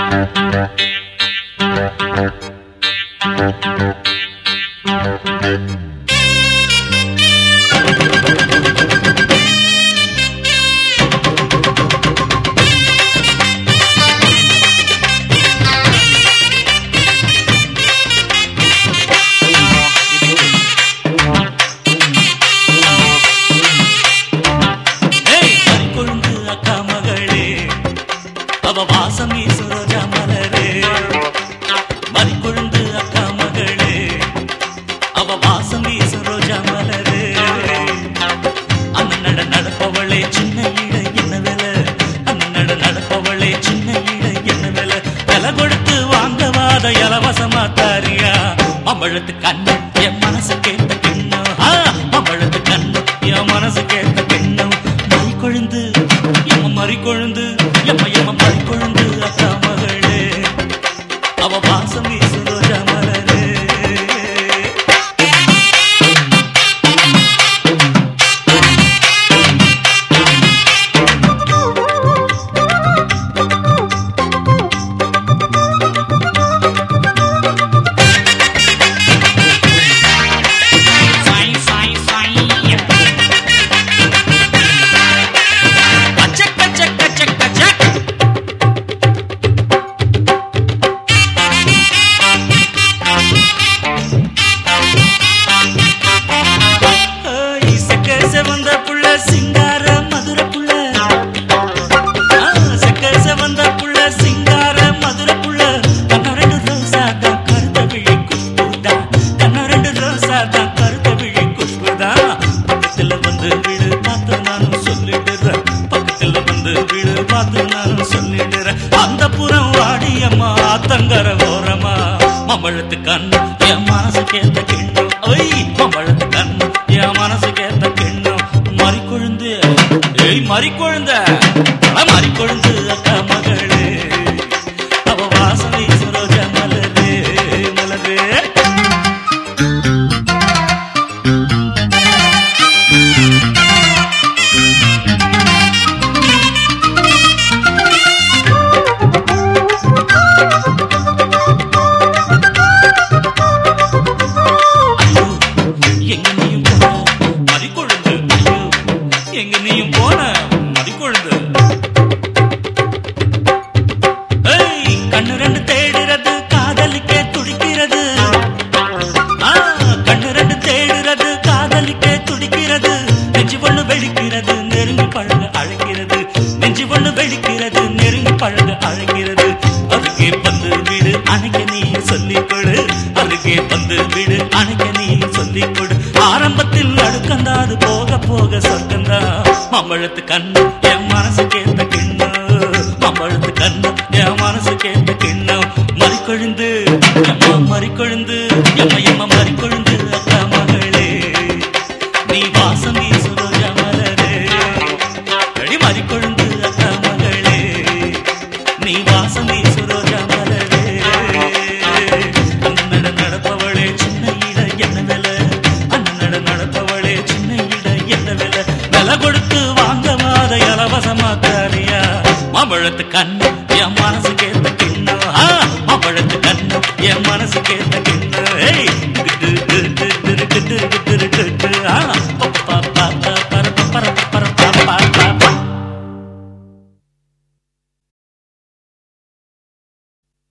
ஏய், மறிக்கொழுந்து அக்கா மகளே அவ வாசம் ஈஸ்வரோஜா மலரே மறிக்கொழுந்து அக்கா மகளே அவ வாசம் ஈஸ்வரோஜா மலரே அந்த நட நடப்பவளே சின்ன இட என்ன விலை அந்த நட நடப்பவளே சின்ன இட என்ன விலை விலை கொடுத்து வாங்கவாத இலவசமா தாரியா மம்பழத்து கண்ணு என் மனசு கேட்ட கிண்ணம் ஆ, மம்பழத்து கண்ணு என் மனசு கேட்ட கிண்ணம் மறி கொழுந்து எம்ம மறி கொழுந்து எம்ம எம்ம மறி கொழுந்து அக்கா மகளே அவ வாசம் வீசுரோஜா மலரே சாய் சாய் சாய் கச்சக் கச்சக் கச்சக் கச்சக் இசக்க செவந்த புள்ள சிங்கார மதுர புள்ள ஆ, செக்க செவந்த புள்ள சிங்கார மதுர புள்ள கண்ணரண்டு ரோசா தான் கருத்த விழி குஷ்புதா கண்ணரண்டு ரோசா தான் கருத்த விழி குஷ்புதா பக்கத்துல வந்து விடு பார்த்து நானும் சொல்லிடுறேன் பக்கத்துல வந்து விடு பார்த்து நானும் சொல்லிடுறேன் அந்த புறம் வாடியம்மா ஆத்தங்கர ஓரமா மம்பழத்து கண்ணு என் மனசு கேட்ட கிண்ணம் ஐய் மம்பழத்து கண்ணு என் மனசு கேட்ட கிண்ணம் மறி கொழுந்து ஏய் மறி கொழுந்த மறி கொழுந்து அக்கா மகளே அவ வாசனை சுரோஜ மலரே மலரே ஐயோ, எங்க நீயும் போன மறிக்கொழுந்து ஐயோ எங்க நீயும் போன மறிக்கொழுந்து ஏய், கண்ணு ரெண்டு தேடுறது காதலிக்க துடிக்கிறது ஆ, கண்ணு ரெண்டு தேடுறது காதலிக்க துடிக்கிறது நெஞ்சு ஒண்ணு வெடிக்கிறது நெருங்கி பழக அழைக்கிறது நெஞ்சு ஒண்ணு வெடிக்கிறது நெருங்கி பழக அழைக்கிறது அதுக்கே பந்து வீடு அணைக்க நீ சொல்லிக் கொடு அதுக்கே பந்து வீடு அணைக்க நீ சொல்லிக் கொடு ஆரம்பத்தில் நடுக்கந்தாது போக போக சொர்க்கந்தா மம்பழத்து கண்ணு என் மனசு கேட்ட கிண்ணம் மம்பழத்து கண்ணு என் மனசு கேட்ட கிண்ணம் மறிக்கொழுந்து எம்மா மறிக்கொழுந்து எம்ம எம்ம மறிக்கொழுந்து அக்கா மகளே நீ வாசம் வீசுரோஜா மலரே அடி மறிக்கொழுந்து அக்கா மகளே நீ வாசம் வீசுரோஜா மலரே அண்ணனட நடப்பவளே சின்ன இட என்ன விலை அண்ணனட நடப்பவளே சின்ன இட என்ன விலை விலை கொடுத்து வாங்க மாத இலவசமா தாரியா மாம்பழத்து கண்ணு என் மனசு